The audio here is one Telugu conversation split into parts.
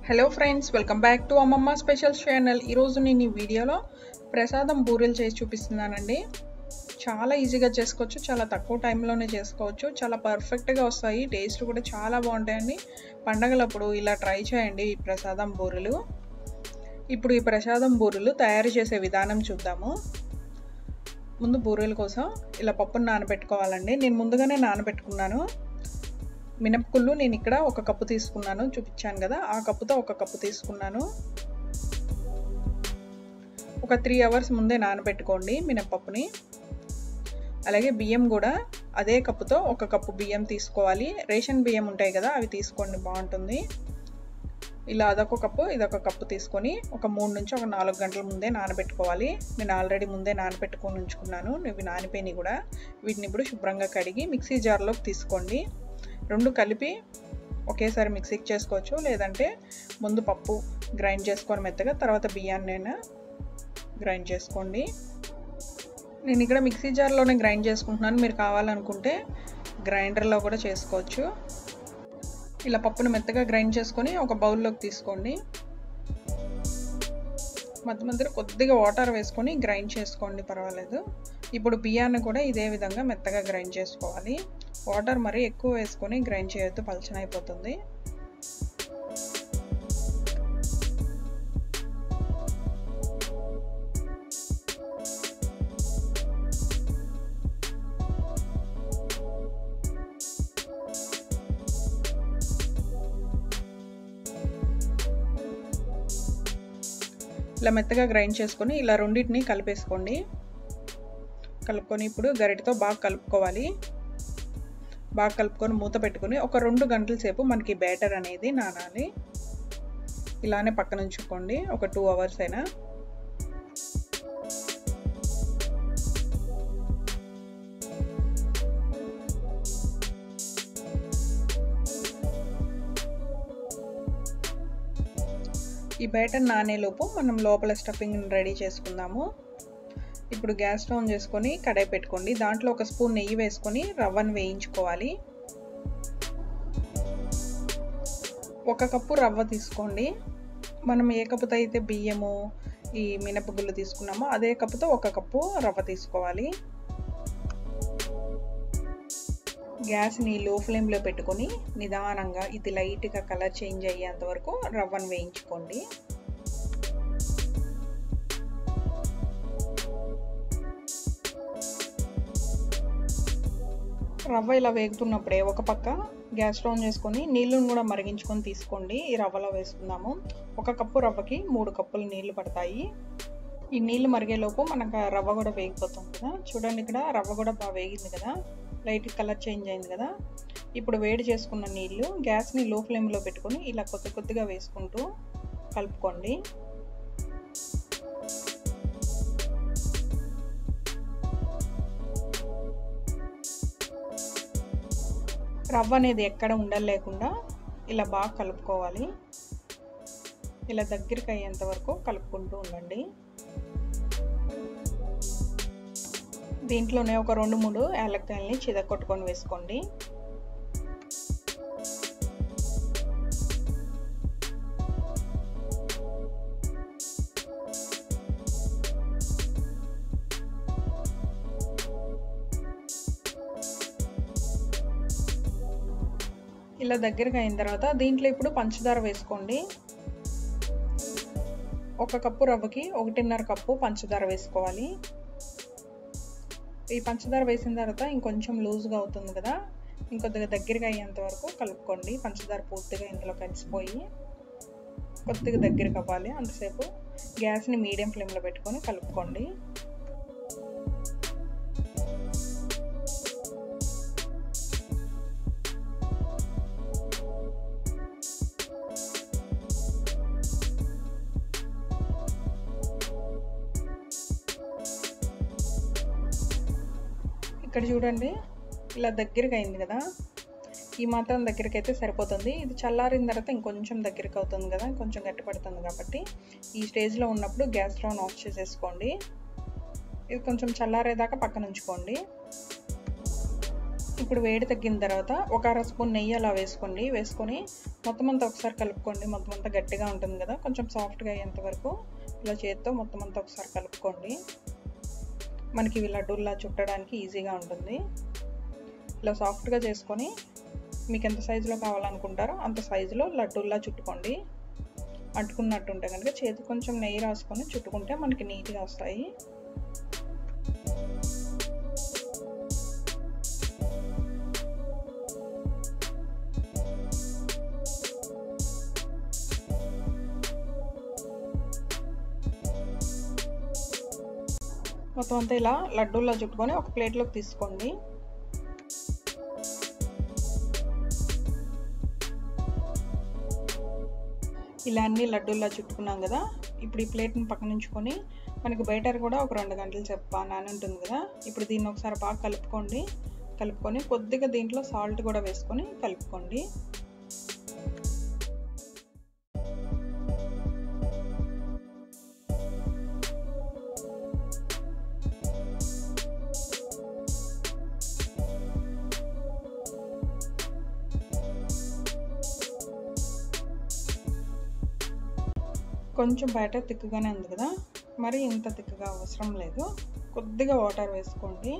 hello friends welcome back to అమ్మమ్మ స్పెషల్ ఛానల్ ఈరోజు నేను ఈ వీడియోలో ప్రసాదం బూరెలు చేసి చూపిస్తున్నానండి చాలా ఈజీగా చేసుకోవచ్చు చాలా తక్కువ టైంలోనే చేసుకోవచ్చు చాలా పర్ఫెక్ట్గా వస్తాయి టేస్ట్ కూడా చాలా బాగుంటాయండి పండగలప్పుడు ఇలా ట్రై చేయండి ఈ ప్రసాదం బూరెలు ఇప్పుడు ఈ ప్రసాదం బూరెలు తయారు చేసే విధానం చూద్దాము ముందు బూరెల కోసం ఇలా పప్పును నానబెట్టుకోవాలండి నేను ముందుగానే నానబెట్టుకున్నాను మినపగుళ్ళు నేను ఇక్కడ ఒక కప్పు తీసుకున్నాను చూపించాను కదా ఆ కప్పుతో ఒక కప్పు తీసుకున్నాను ఒక త్రీ అవర్స్ ముందే నానబెట్టుకోండి మినపప్పుని అలాగే బియ్యం కూడా అదే కప్పుతో ఒక కప్పు బియ్యం తీసుకోవాలి రేషన్ బియ్యం ఉంటాయి కదా అవి తీసుకోండి బాగుంటుంది ఇలా అదొక కప్పు ఇదొక కప్పు తీసుకొని ఒక మూడు నుంచి ఒక నాలుగు గంటల ముందే నానబెట్టుకోవాలి నేను ఆల్రెడీ ముందే నానబెట్టుకొని ఉంచుకున్నాను ఇవి నానిపోయినాయి కూడా వీటిని ఇప్పుడు శుభ్రంగా కడిగి మిక్సీ జార్లోకి తీసుకోండి రెండు కలిపి ఒకేసారి మిక్సీకి చేసుకోవచ్చు లేదంటే ముందు పప్పు గ్రైండ్ చేసుకొని మెత్తగా తర్వాత బియ్యాన్ని అయినా గ్రైండ్ చేసుకోండి నేను ఇక్కడ మిక్సీ జార్లోనే గ్రైండ్ చేసుకుంటున్నాను మీరు కావాలనుకుంటే గ్రైండర్లో కూడా చేసుకోవచ్చు ఇలా పప్పును మెత్తగా గ్రైండ్ చేసుకొని ఒక బౌల్లోకి తీసుకోండి మధ్య మధ్యలో కొద్దిగా వాటర్ వేసుకొని గ్రైండ్ చేసుకోండి పర్వాలేదు ఇప్పుడు బియ్యాన్ని కూడా ఇదే విధంగా మెత్తగా గ్రైండ్ చేసుకోవాలి వాటర్ మరీ ఎక్కువ వేసుకొని గ్రైండ్ చేయొద్దు పలచన అయిపోతుంది ఇలా మెత్తగా గ్రైండ్ చేసుకొని ఇలా రెండింటిని కలిపేసుకోండి కలుపుకొని ఇప్పుడు గరిటతో బాగా కలుపుకోవాలి బాగా కలుపుకొని మూత పెట్టుకొని ఒక రెండు గంటల సేపు మనకి బ్యాటర్ అనేది నానాలి ఇలానే పక్కన ఉంచుకోండి ఒక టూ అవర్స్ అయినా ఈ బ్యాటర్ నానేలోపు మనం లోపల స్టఫింగ్ రెడీ చేసుకుందాము ఇప్పుడు గ్యాస్ ఆన్ చేసుకొని కడాయి పెట్టుకోండి దాంట్లో ఒక స్పూన్ నెయ్యి వేసుకొని రవ్వను వేయించుకోవాలి ఒక కప్పు రవ్వ తీసుకోండి మనం ఏ కప్పుతో అయితే బియ్యము ఈ మినపగుళ్ళు తీసుకున్నామో అదే కప్పుతో ఒక కప్పు రవ్వ తీసుకోవాలి గ్యాస్ని లో ఫ్లేమ్లో పెట్టుకొని నిదానంగా ఇది లైట్గా కలర్ చేంజ్ అయ్యేంత వరకు రవ్వను వేయించుకోండి రవ్వ ఇలా వేగుతున్నప్పుడే ఒక పక్క గ్యాస్ ఆన్ చేసుకొని నీళ్ళను కూడా మరిగించుకొని తీసుకోండి ఈ రవ్వలో వేసుకుందాము ఒక కప్పు రవ్వకి మూడు కప్పులు నీళ్లు పడతాయి ఈ నీళ్లు మరిగేలోపు మనకు రవ్వ కూడా వేగిపోతుంది కదా చూడండి ఇక్కడ రవ్వ కూడా బాగా వేగింది కదా లైట్ కలర్ చేంజ్ అయింది కదా ఇప్పుడు వేడి చేసుకున్న నీళ్ళు గ్యాస్ని లో ఫ్లేమ్లో పెట్టుకొని ఇలా కొద్ది కొద్దిగా వేసుకుంటూ కలుపుకోండి రవ్వ అనేది ఎక్కడ ఉండలేకుండా ఇలా బాగా కలుపుకోవాలి ఇలా దగ్గరికి అయ్యేంత వరకు కలుపుకుంటూ ఉండండి దీంట్లోనే ఒక రెండు మూడు యాలక్కాయలని చిదకొట్టుకొని వేసుకోండి ఇలా దగ్గరగా అయిన తర్వాత దీంట్లో ఇప్పుడు పంచదార వేసుకోండి ఒక కప్పు రవ్వకి ఒకటిన్నర కప్పు పంచదార వేసుకోవాలి ఈ పంచదార వేసిన తర్వాత ఇంకొంచెం లూజ్గా అవుతుంది కదా ఇంకొద్దిగా దగ్గరగా అయ్యేంత వరకు కలుపుకోండి పంచదార పూర్తిగా ఇందులో కలిసిపోయి కొద్దిగా దగ్గరకు అవ్వాలి అంతసేపు గ్యాస్ని మీడియం ఫ్లేమ్లో పెట్టుకొని కలుపుకోండి ఇక్కడ చూడండి ఇలా దగ్గరగా అయింది కదా ఈ మాత్రం దగ్గరికి అయితే సరిపోతుంది ఇది చల్లారిన తర్వాత ఇంకొంచెం దగ్గరికి అవుతుంది కదా కొంచెం గట్టి పడుతుంది కాబట్టి ఈ స్టేజ్లో ఉన్నప్పుడు గ్యాస్ స్టవ్ ఆఫ్ చేసేసుకోండి ఇది కొంచెం చల్లారేదాకా పక్కన ఉంచుకోండి ఇప్పుడు వేడి తగ్గిన తర్వాత ఒక అర స్పూన్ నెయ్యి అలా వేసుకోండి వేసుకొని మొత్తం అంతా ఒకసారి కలుపుకోండి మొత్తం అంతా గట్టిగా ఉంటుంది కదా కొంచెం సాఫ్ట్గా అయ్యేంత వరకు ఇలా చేత్తో మొత్తం అంతా ఒకసారి కలుపుకోండి మనకి ఇవి లడ్డూల్లా చుట్టడానికి ఈజీగా ఉంటుంది ఇలా సాఫ్ట్గా చేసుకొని మీకు ఎంత సైజులో కావాలనుకుంటారో అంత సైజులో లడ్డూల్లా చుట్టుకోండి అంటుకున్నట్టు ఉంటే కనుక చేతి కొంచెం నెయ్యి రాసుకొని చుట్టుకుంటే మనకి నీట్గా వస్తాయి మొత్తం అంతా ఇలా లడ్డూల్లో చుట్టుకొని ఒక ప్లేట్లోకి తీసుకోండి ఇలా అన్ని లడ్డూల్లా చుట్టుకున్నాం కదా ఇప్పుడు ఈ ప్లేట్ని పక్కన ఉంచుకొని మనకి బయట కూడా ఒక రెండు గంటలు చెప్ప నాని ఉంటుంది కదా ఇప్పుడు దీన్ని ఒకసారి బాగా కలుపుకోండి కలుపుకొని కొద్దిగా దీంట్లో సాల్ట్ కూడా వేసుకొని కలుపుకోండి కొంచెం బ్యాటర్ తిక్కుగానే ఉంది కదా మరి ఇంత తిక్కుగా అవసరం లేదు కొద్దిగా వాటర్ వేసుకోండి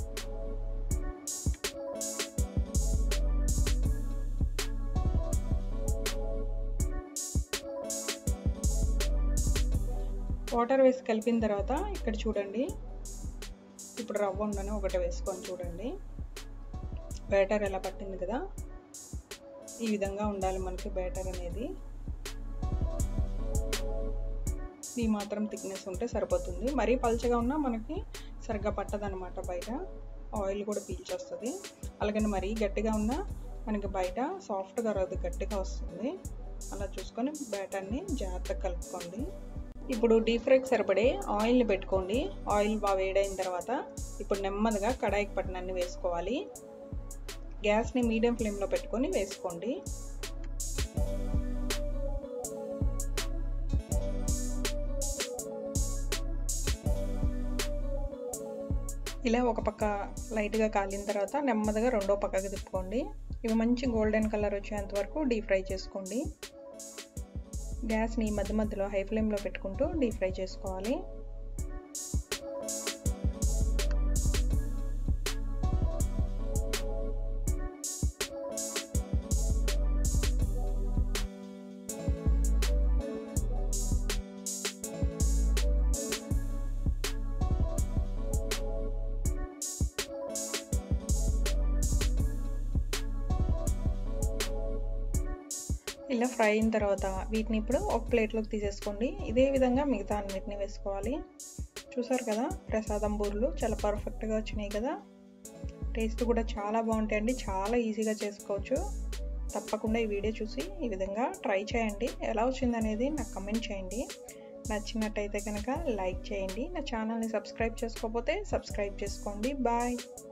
వాటర్ వేసి కలిపిన తర్వాత ఇక్కడ చూడండి ఇప్పుడు రవ్వ ఉండని ఒకటి వేసుకొని చూడండి బ్యాటర్ ఎలా పట్టింది కదా ఈ విధంగా ఉండాలి మనకి బ్యాటర్ అనేది ఈ మాత్రం థిక్నెస్ ఉంటే సరిపోతుంది మరీ పల్చగా ఉన్నా మనకి సరిగ్గా పట్టదనమాట బయట ఆయిల్ కూడా పీల్చొస్తుంది అలాగని మరీ గట్టిగా ఉన్నా మనకి బయట సాఫ్ట్గా రాదు గట్టిగా వస్తుంది అలా చూసుకొని బ్యాటర్ని జాగ్రత్తగా కలుపుకోండి ఇప్పుడు డీప్ ఫ్రైకి సరిపడే ఆయిల్ని పెట్టుకోండి ఆయిల్ బాగా వేడైన తర్వాత ఇప్పుడు నెమ్మదిగా కడాయికి పట్టినన్ని వేసుకోవాలి గ్యాస్ని మీడియం ఫ్లేమ్లో పెట్టుకొని వేసుకోండి ఇలా ఒక పక్క లైట్గా కాలిన తర్వాత నెమ్మదిగా రెండో పక్కకి తిప్పుకోండి ఇవి మంచి గోల్డెన్ కలర్ వచ్చేంత వరకు డీప్ ఫ్రై చేసుకోండి గ్యాస్ని మధ్య మధ్యలో హై ఫ్లేమ్లో పెట్టుకుంటూ డీప్ ఫ్రై చేసుకోవాలి ఇలా ఫ్రై అయిన తర్వాత వీటిని ఇప్పుడు ఒక ప్లేట్లోకి తీసేసుకోండి ఇదే విధంగా మిగతా అన్నిటిని వేసుకోవాలి చూసారు కదా ప్రసాదం బూర్లు చాలా పర్ఫెక్ట్గా వచ్చినాయి కదా టేస్ట్ కూడా చాలా బాగుంటాయండి చాలా ఈజీగా చేసుకోవచ్చు తప్పకుండా ఈ వీడియో చూసి ఈ విధంగా ట్రై చేయండి ఎలా వచ్చింది అనేది నాకు కమెంట్ చేయండి నచ్చినట్టయితే కనుక లైక్ చేయండి నా ఛానల్ని సబ్స్క్రైబ్ చేసుకోకపోతే సబ్స్క్రైబ్ చేసుకోండి బాయ్